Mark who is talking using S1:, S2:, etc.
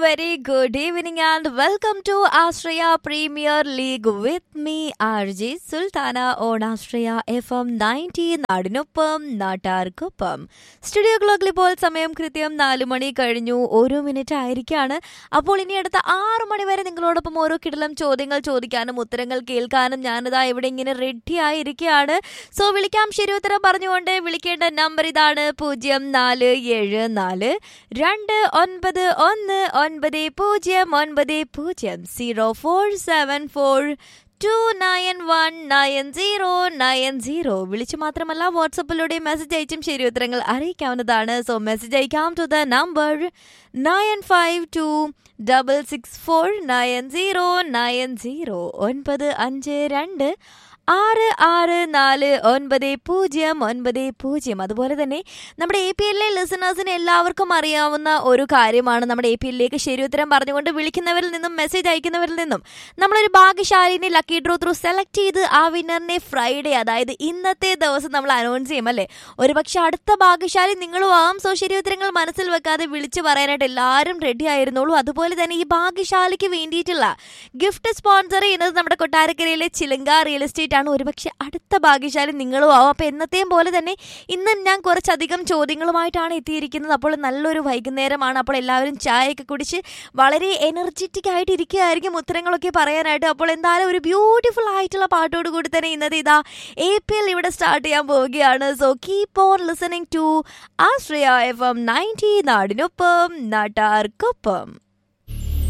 S1: very good evening and welcome to Australia Premier League with me, RJ Sultana on Australia FM 90 നാടിനൊപ്പം നാട്ടാർക്കൊപ്പം studio ക്ലോക്കിൽ ഇപ്പോൾ സമയം കൃത്യം നാല് മണി കഴിഞ്ഞു ഓരോ മിനിറ്റ് ആയിരിക്കാണ് അപ്പോൾ ഇനി അടുത്ത ആറ് മണി വരെ നിങ്ങളോടൊപ്പം ഓരോ കിടലം ചോദ്യങ്ങൾ ചോദിക്കാനും ഉത്തരങ്ങൾ കേൾക്കാനും ഞാനിതാ ഇവിടെ ഇങ്ങനെ റെഡി ആയിരിക്കുകയാണ് സോ വിളിക്കാം ശരി ഉത്തരം പറഞ്ഞുകൊണ്ട് വിളിക്കേണ്ട നമ്പർ ഇതാണ് പൂജ്യം നാല് ഏഴ് നാല് രണ്ട് ഒൻപത് ഒന്ന് ഒൻപത് പൂജ്യം ഒൻപത് പൂജ്യം zero four seven four two nine one nine zero nine zero വിളിച്ചു മാത്രമല്ല വാട്സപ്പിലൂടെ മെസ്സേജ് അയച്ചും ശരി ഉത്തരങ്ങൾ അറിയിക്കാവുന്നതാണ് സോ മെസ്സേജ് അയക്കാം to the number nine five two double six four nine zero nine zero ഒൻപത് അഞ്ച് രണ്ട് ആറ് ആറ് നാല് ഒൻപത് പൂജ്യം ഒൻപത് പൂജ്യം അതുപോലെ തന്നെ നമ്മുടെ എ പി എല്ലിലെ ലിസണേഴ്സിന് എല്ലാവർക്കും അറിയാവുന്ന ഒരു കാര്യമാണ് നമ്മുടെ എ പി എല്ലിലേക്ക് ശരി ഉത്തരം പറഞ്ഞുകൊണ്ട് വിളിക്കുന്നവരിൽ നിന്നും മെസ്സേജ് അയക്കുന്നവരിൽ നിന്നും നമ്മളൊരു ഭാഗ്യശാലിനെ ലക്കി ഡ്രോ ത്രൂ സെലക്ട് ചെയ്ത് ആ വിന്നറിനെ ഫ്രൈഡേ അതായത് ഇന്നത്തെ ദിവസം നമ്മൾ അനൗൺസ് ചെയ്യും അല്ലേ ഒരുപക്ഷെ അടുത്ത ഭാഗ്യശാലി നിങ്ങളും ആവാം സോ ശരി ഉത്തരങ്ങൾ മനസ്സിൽ വെക്കാതെ വിളിച്ചു പറയാനായിട്ട് എല്ലാവരും റെഡി ആയിരുന്നോളൂ അതുപോലെ തന്നെ ഈ ഭാഗ്യശാലിക്ക് വേണ്ടിയിട്ടുള്ള ഗിഫ്റ്റ് സ്പോൺസർ ചെയ്യുന്നത് നമ്മുടെ കൊട്ടാരക്കരയിലെ ചിലങ്ക റിയൽ എസ്റ്റേറ്റ് ആണ് ഒരുപക്ഷെ അടുത്ത ഭാഗ്യശാലി നിങ്ങളും ആവും അപ്പോൾ എന്നത്തെയും പോലെ തന്നെ ഇന്ന് ഞാൻ കുറച്ചധികം ചോദ്യങ്ങളുമായിട്ടാണ് എത്തിയിരിക്കുന്നത് അപ്പോൾ നല്ലൊരു വൈകുന്നേരമാണ് അപ്പോൾ എല്ലാവരും ചായയൊക്കെ കുടിച്ച് വളരെ എനർജറ്റിക് ആയിട്ട് ഇരിക്കുകയായിരിക്കും ഉത്തരങ്ങളൊക്കെ പറയാനായിട്ട് അപ്പോൾ എന്തായാലും ഒരു ബ്യൂട്ടിഫുൾ ആയിട്ടുള്ള പാട്ടോട് കൂടി തന്നെ ഇന്നത്തെ ഇതാ എ പി എൽ ഇവിടെ സ്റ്റാർട്ട് ചെയ്യാൻ പോവുകയാണ് so keep on listening to Ashraya F M ninety നാടിനൊപ്പം നാട്ടാർക്കൊപ്പം